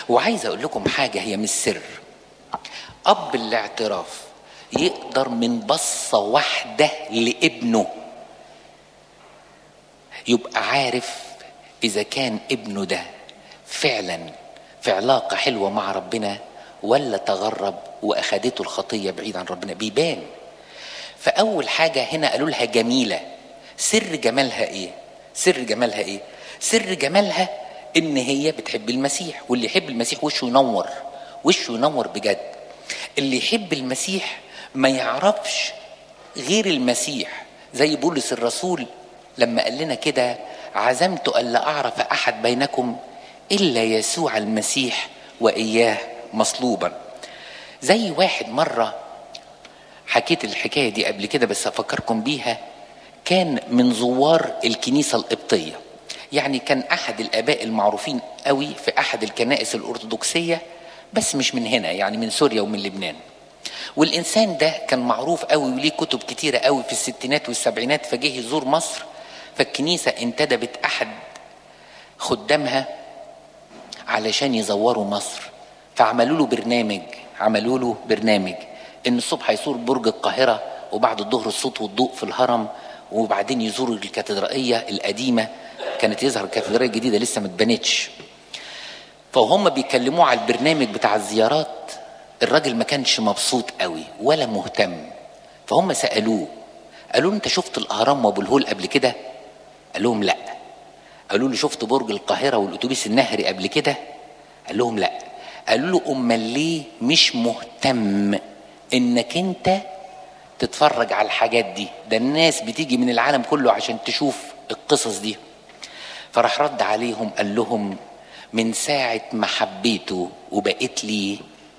وعايز اقول لكم حاجه هي مش سر اب الاعتراف يقدر من بصه واحده لابنه يبقى عارف اذا كان ابنه ده فعلا في علاقه حلوه مع ربنا ولا تغرب واخدته الخطيه بعيد عن ربنا بيبان فاول حاجه هنا قالوا لها جميله سر جمالها ايه سر جمالها ايه سر جمالها ان هي بتحب المسيح واللي يحب المسيح وشه ينور وشه ينور بجد اللي يحب المسيح ما يعرفش غير المسيح زي بولس الرسول لما قال لنا كده عزمت الا اعرف احد بينكم الا يسوع المسيح واياه مصلوبا زي واحد مره حكيت الحكايه دي قبل كده بس افكركم بيها كان من زوار الكنيسه القبطيه يعني كان احد الاباء المعروفين قوي في احد الكنائس الارثوذكسيه بس مش من هنا يعني من سوريا ومن لبنان والانسان ده كان معروف قوي وليه كتب كتيره قوي في الستينات والسبعينات فجه يزور مصر فالكنيسه انتدبت احد خدامها علشان يزوروا مصر فعملوا له برنامج عملوا له برنامج ان الصبح يزور برج القاهره وبعد الظهر الصوت والضوء في الهرم وبعدين يزوروا الكاتدرائيه القديمه كانت يظهر الكاتدرائيه الجديده لسه ما اتبنتش فهم بيكلموه على البرنامج بتاع الزيارات الراجل ما كانش مبسوط قوي ولا مهتم فهم سالوه قالوا له انت شفت الاهرام وابو الهول قبل كده قال لهم لا قالوا له شفت برج القاهره والاتوبيس النهري قبل كده قال لهم لا قالوا له امال ليه مش مهتم انك انت تتفرج على الحاجات دي ده الناس بتيجي من العالم كله عشان تشوف القصص دي فراح رد عليهم قال لهم من ساعة ما حبيته وبقيت لي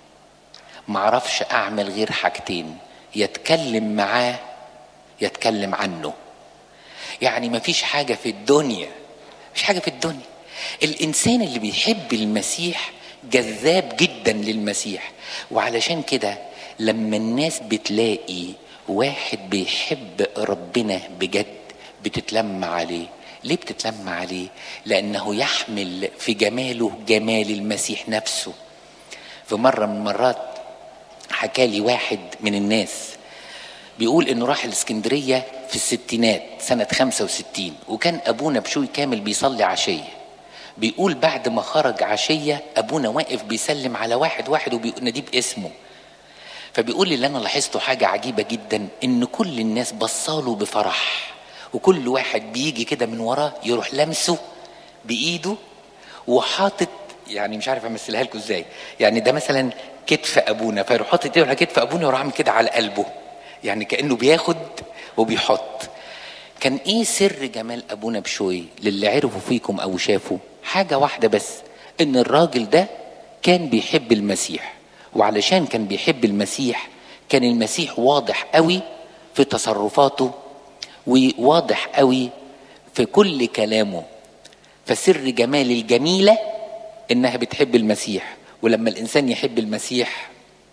معرفش أعمل غير حاجتين يتكلم معاه يتكلم عنه يعني مفيش حاجة في الدنيا مفيش حاجة في الدنيا الإنسان اللي بيحب المسيح جذاب جدا للمسيح وعلشان كده لما الناس بتلاقي واحد بيحب ربنا بجد بتتلم عليه ليه بتتلم عليه لانه يحمل في جماله جمال المسيح نفسه في مره من المرات حكى لي واحد من الناس بيقول انه راح الاسكندريه في الستينات سنه 65 وكان ابونا بشوي كامل بيصلي عشيه بيقول بعد ما خرج عشيه ابونا واقف بيسلم على واحد واحد وبيناديه باسمه فبيقول لي اللي انا لاحظته حاجه عجيبه جدا ان كل الناس بصاله بفرح وكل واحد بيجي كده من وراه يروح لمسه بايده وحاطط يعني مش عارف امثلها لكم ازاي يعني ده مثلا كتف ابونا فيروح حاطط ايده على كتف ابونا ويروح عامل كده على قلبه يعني كانه بياخد وبيحط كان ايه سر جمال ابونا بشوي للي عرفوا فيكم او شافوا حاجه واحده بس ان الراجل ده كان بيحب المسيح وعلشان كان بيحب المسيح كان المسيح واضح قوي في تصرفاته وواضح قوي في كل كلامه فسر جمال الجميلة إنها بتحب المسيح ولما الإنسان يحب المسيح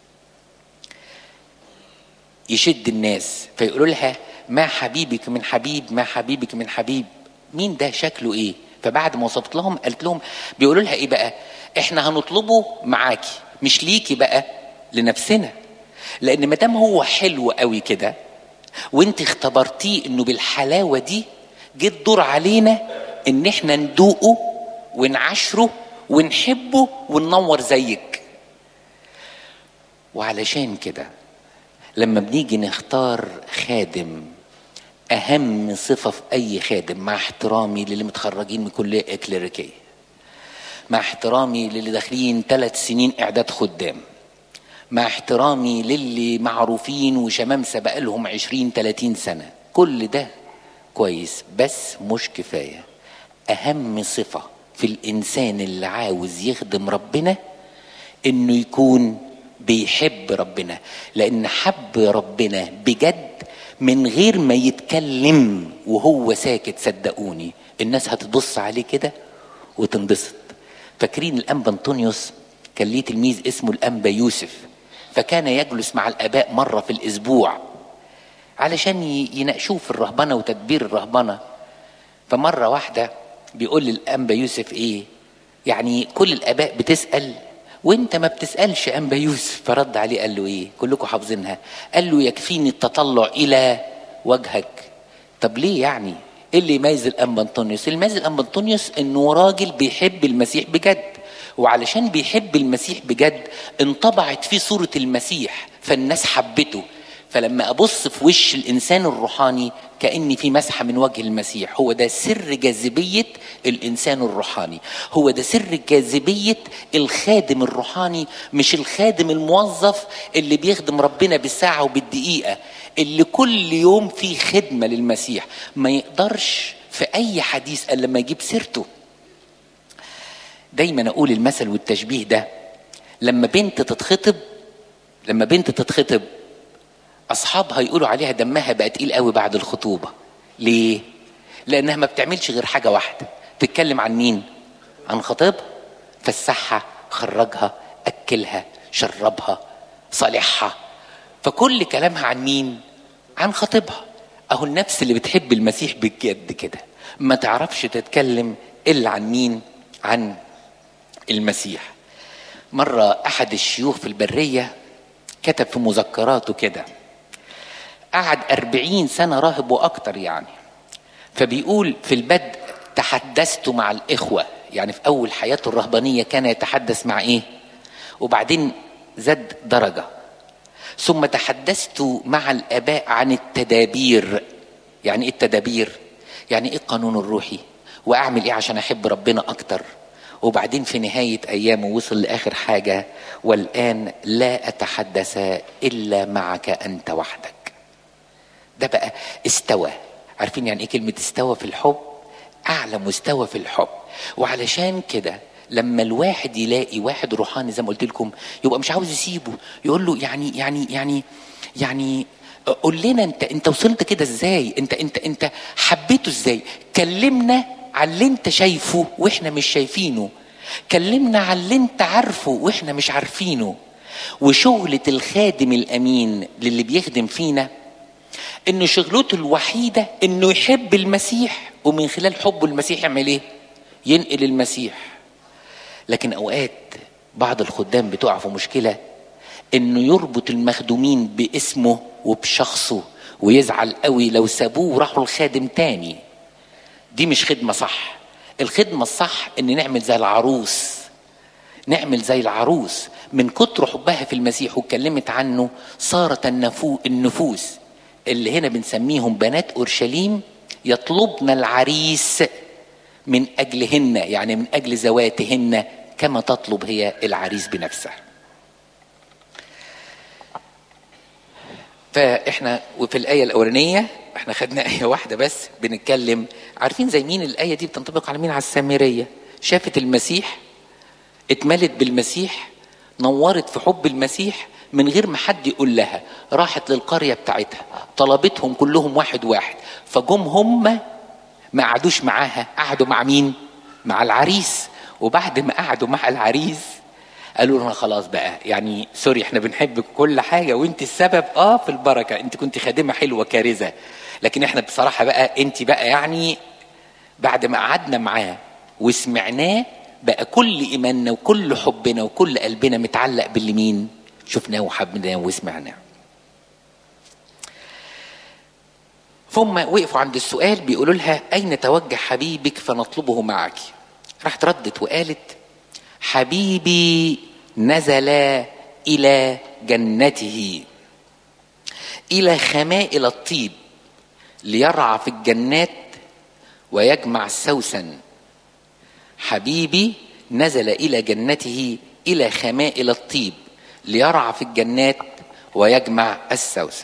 يشد الناس فيقولوا لها ما حبيبك من حبيب ما حبيبك من حبيب مين ده شكله ايه فبعد ما وصفت لهم قالت لهم بيقولوا لها ايه بقى احنا هنطلبه معاكي مش ليكي بقى لنفسنا لان ما دام هو حلو قوي كده وانت اختبرتيه انه بالحلاوه دي جه الدور علينا ان احنا ندوقه ونعاشره ونحبه وننور زيك وعلشان كده لما بنيجي نختار خادم اهم صفه في اي خادم مع احترامي للي متخرجين من كليه اكليريكيه مع احترامي للي داخلين ثلاث سنين اعداد خدام مع احترامي للي معروفين وشمامسه بقالهم عشرين تلاتين سنة كل ده كويس بس مش كفاية أهم صفة في الإنسان اللي عاوز يخدم ربنا إنه يكون بيحب ربنا لأن حب ربنا بجد من غير ما يتكلم وهو ساكت صدقوني الناس هتبص عليه كده وتنبسط فاكرين الأنبا أنطونيوس كان ليه تلميذ اسمه الأنبا يوسف فكان يجلس مع الآباء مرة في الأسبوع علشان يناقشوه في الرهبنة وتدبير الرهبنة فمرة واحدة بيقول للأنبا يوسف إيه يعني كل الاباء بتسال وانت ما بتسالش انبا يوسف فرد عليه قال له ايه كلكم حافظينها قال له يكفيني التطلع الى وجهك طب ليه يعني ايه اللي يميز الانبا انطونيوس اللي يميز الانبا انطونيوس انه راجل بيحب المسيح بجد وعلشان بيحب المسيح بجد انطبعت فيه صوره المسيح فالناس حبته فلما ابص في وش الانسان الروحاني كاني في مسحه من وجه المسيح هو ده سر جاذبيه الانسان الروحاني هو ده سر جاذبيه الخادم الروحاني مش الخادم الموظف اللي بيخدم ربنا بالساعه وبالدقيقه اللي كل يوم في خدمه للمسيح ما يقدرش في اي حديث الا لما يجيب سيرته دايما اقول المثل والتشبيه ده لما بنت تتخطب لما بنت تتخطب اصحابها يقولوا عليها دمها بقى تقيل قوي بعد الخطوبه ليه لانها ما بتعملش غير حاجه واحده تتكلم عن مين عن خطيبها فسحها خرجها اكلها شربها صالحها فكل كلامها عن مين عن خطيبها اهو النفس اللي بتحب المسيح بجد كده ما تعرفش تتكلم الا عن مين عن المسيح مرة أحد الشيوخ في البرية كتب في مذكراته كده قعد أربعين سنة راهب وأكتر يعني فبيقول في البدء تحدثت مع الإخوة يعني في أول حياته الرهبانية كان يتحدث مع إيه وبعدين زاد درجة ثم تحدثت مع الآباء عن التدابير يعني إيه التدابير يعني إيه القانون الروحي وأعمل إيه عشان أحب ربنا أكتر وبعدين في نهاية أيامه وصل لآخر حاجة والآن لا أتحدث إلا معك أنت وحدك ده بقى استوى عارفين يعني إيه كلمة استوى في الحب أعلى مستوى في الحب وعلشان كده لما الواحد يلاقي واحد روحاني زي ما قلت لكم يبقى مش عاوز يسيبه يقول له يعني يعني يعني يعني قول لنا انت انت وصلت كده ازاي انت انت انت حبيته ازاي كلمنا على اللي انت شايفه واحنا مش شايفينه كلمنا على اللي انت عارفه واحنا مش عارفينه وشغلة الخادم الامين للي بيخدم فينا انه شغلته الوحيدة انه يحب المسيح ومن خلال حبه المسيح يعمل ايه ينقل المسيح لكن اوقات بعض الخدام بتقع في مشكلة انه يربط المخدومين باسمه وبشخصه ويزعل قوي لو سابوه وراحوا لخادم تاني دي مش خدمة صح الخدمة الصح ان نعمل زي العروس نعمل زي العروس من كتر حبها في المسيح واتكلمت عنه صارت النفو النفوس اللي هنا بنسميهم بنات اورشليم يطلبن العريس من اجلهن يعني من اجل ذواتهن كما تطلب هي العريس بنفسها فاحنا وفي الايه الاولانيه احنا خدنا ايه واحده بس بنتكلم عارفين زي مين الايه دي بتنطبق على مين على السامريه شافت المسيح اتملت بالمسيح نورت في حب المسيح من غير ما حد يقول لها راحت للقريه بتاعتها طلبتهم كلهم واحد واحد فجم هم ما قعدوش معاها قعدوا مع مين مع العريس وبعد ما قعدوا مع العريس قالوا لنا خلاص بقى يعني سوري احنا بنحبك كل حاجه وانت السبب اه في البركه انت كنت خادمه حلوه كارثه لكن احنا بصراحه بقى انت بقى يعني بعد ما قعدنا معاه وسمعناه بقى كل ايماننا وكل حبنا وكل قلبنا متعلق باللي مين شفناه وحبناه وسمعناه ثم وقفوا عند السؤال بيقولوا لها اين توجه حبيبك فنطلبه معك راحت ردت وقالت حبيبي نزل الى جنته الى خمائل الطيب ليرعى في الجنات ويجمع السوسن حبيبي نزل الى جنته الى خمائل الطيب ليرعى في الجنات ويجمع السوسن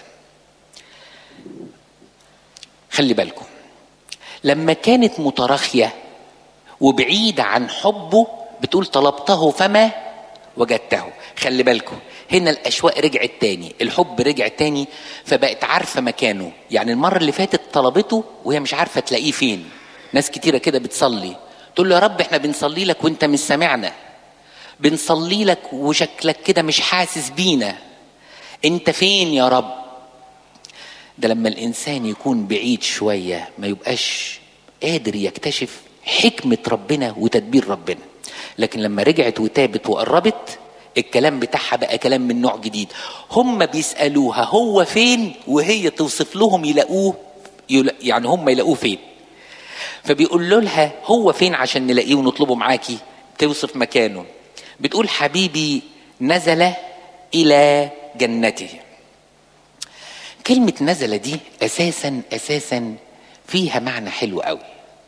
خلي بالكم لما كانت متراخيه وبعيده عن حبه بتقول طلبته فما وجدته خلي بالكم هنا الاشواق رجعت تاني الحب رجع تاني فبقت عارفه مكانه يعني المره اللي فاتت طلبته وهي مش عارفه تلاقيه فين ناس كتيره كده بتصلي تقول له يا رب احنا بنصلي لك وانت مش سامعنا بنصلي لك وشكلك كده مش حاسس بينا انت فين يا رب ده لما الانسان يكون بعيد شويه ما يبقاش قادر يكتشف حكمه ربنا وتدبير ربنا لكن لما رجعت وتابت وقربت الكلام بتاعها بقى كلام من نوع جديد هم بيسألوها هو فين وهي توصف لهم يلاقوه يلا- يعني هم يلاقوه فين فبيقول لها هو فين عشان نلاقيه ونطلبه معاكي توصف مكانه بتقول حبيبي نزل إلى جنته كلمة نزل دي أساسا أساسا فيها معنى حلو قوي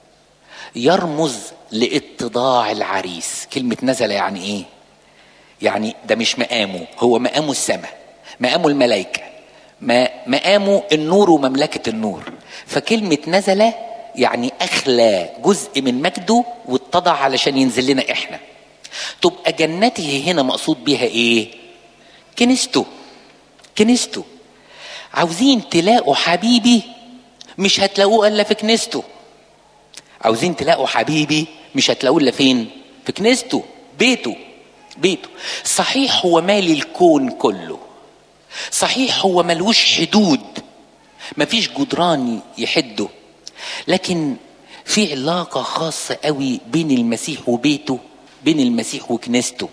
يرمز لاتضاع العريس كلمة نزل يعني ايه يعني ده مش مقامه هو مقامه السماء مقامه الملائكة ما مقامه النور ومملكة النور فكلمة نزل يعني أخلى جزء من مجده واتضع علشان ينزل لنا إحنا تبقى جنته هنا مقصود بيها إيه كنيسته كنيسته عاوزين تلاقوا حبيبي مش هتلاقوه إلا في كنيسته عاوزين تلاقوا حبيبي مش هتلاقوه الا فين في كنيسته بيته بيته صحيح هو مالي الكون كله صحيح هو ملوش حدود مفيش جدران يحده لكن في علاقة خاصة قوي بين المسيح وبيته بين المسيح وكنيسته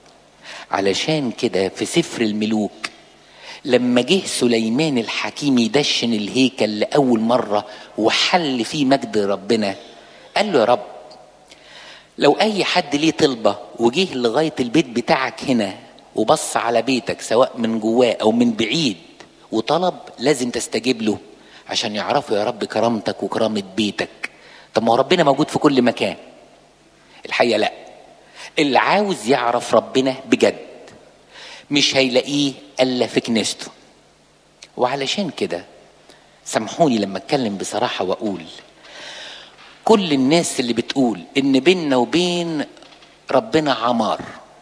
علشان كده في سفر الملوك لما جه سليمان الحكيم يدشن الهيكل لأول مرة وحل فيه مجد ربنا قال له يا رب لو أي حد ليه طلبة وجه لغاية البيت بتاعك هنا وبص على بيتك سواء من جواه أو من بعيد وطلب لازم تستجيب له عشان يعرفوا يا رب كرامتك وكرامة بيتك طب ما هو ربنا موجود في كل مكان الحقيقة لا اللي عاوز يعرف ربنا بجد مش هيلاقيه الا في كنيسته وعلشان كده سامحوني لما اتكلم بصراحه واقول كل الناس اللي بتقول ان بيننا وبين ربنا عمار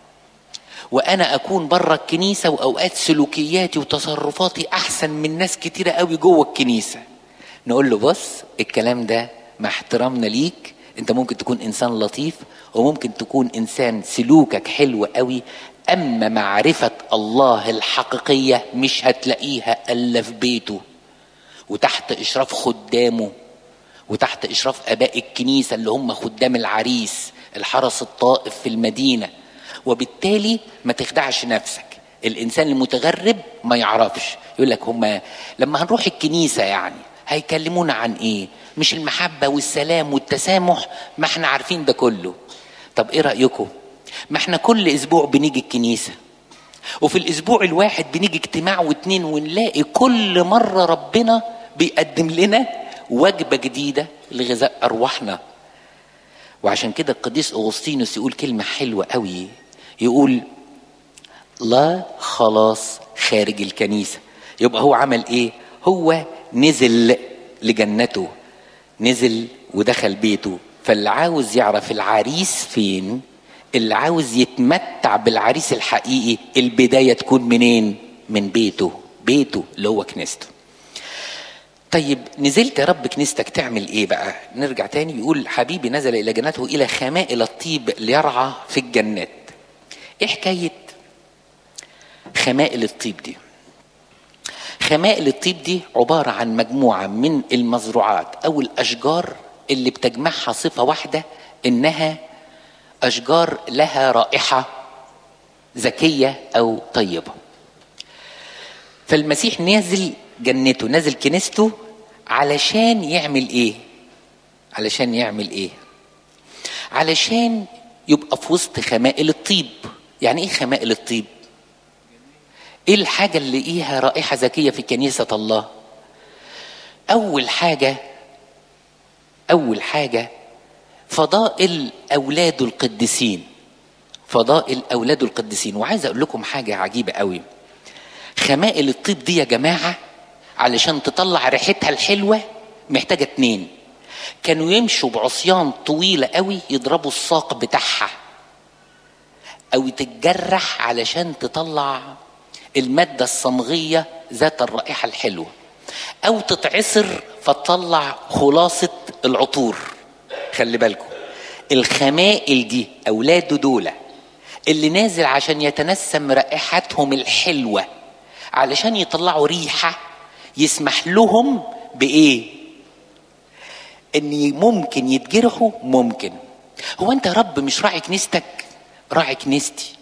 وانا اكون بره الكنيسه واوقات سلوكياتي وتصرفاتي احسن من ناس كتيره قوي جوه الكنيسه نقول له بص الكلام ده مع احترامنا ليك انت ممكن تكون انسان لطيف وممكن تكون انسان سلوكك حلو قوي اما معرفه الله الحقيقيه مش هتلاقيها الا في بيته وتحت اشراف خدامه وتحت اشراف اباء الكنيسه اللي هم خدام العريس الحرس الطائف في المدينه وبالتالي ما تخدعش نفسك الانسان المتغرب ما يعرفش يقول لك هم لما هنروح الكنيسه يعني هيكلمونا عن ايه مش المحبه والسلام والتسامح ما احنا عارفين ده كله طب ايه رايكم ما احنا كل اسبوع بنيجي الكنيسه وفي الاسبوع الواحد بنيجي اجتماع واتنين ونلاقي كل مره ربنا بيقدم لنا وجبه جديده لغذاء ارواحنا وعشان كده القديس اغسطينوس يقول كلمه حلوه قوي يقول لا خلاص خارج الكنيسه يبقى هو عمل ايه هو نزل لجنته نزل ودخل بيته فاللي عاوز يعرف العريس فين اللي عاوز يتمتع بالعريس الحقيقي البداية تكون منين من بيته بيته اللي هو كنيسته طيب نزلت يا رب كنيستك تعمل ايه بقى نرجع تاني يقول حبيبي نزل الى جنته الى خمائل الطيب ليرعى في الجنات ايه حكاية خمائل الطيب دي خمائل الطيب دي عبارة عن مجموعة من المزروعات أو الأشجار اللي بتجمعها صفة واحدة إنها أشجار لها رائحة ذكية أو طيبة فالمسيح نازل جنته نازل كنيسته علشان يعمل إيه علشان يعمل إيه علشان يبقى في وسط خمائل الطيب يعني إيه خمائل الطيب ايه الحاجه اللي ليها رائحه ذكيه في كنيسه الله اول حاجه اول حاجه فضائل اولاد القديسين فضائل اولاد القديسين وعايز اقول لكم حاجه عجيبه قوي خمائل الطيب دي يا جماعه علشان تطلع ريحتها الحلوه محتاجه اتنين كانوا يمشوا بعصيان طويله قوي يضربوا الساق بتاعها او تتجرح علشان تطلع المادة الصمغية ذات الرائحة الحلوة أو تتعصر فتطلع خلاصة العطور خلي بالكم الخمائل دي أولاده دول اللي نازل عشان يتنسم رائحتهم الحلوة علشان يطلعوا ريحة يسمح لهم بإيه؟ إن ممكن يتجرحوا ممكن هو انت يا رب مش راعي كنيستك راعي كنيستي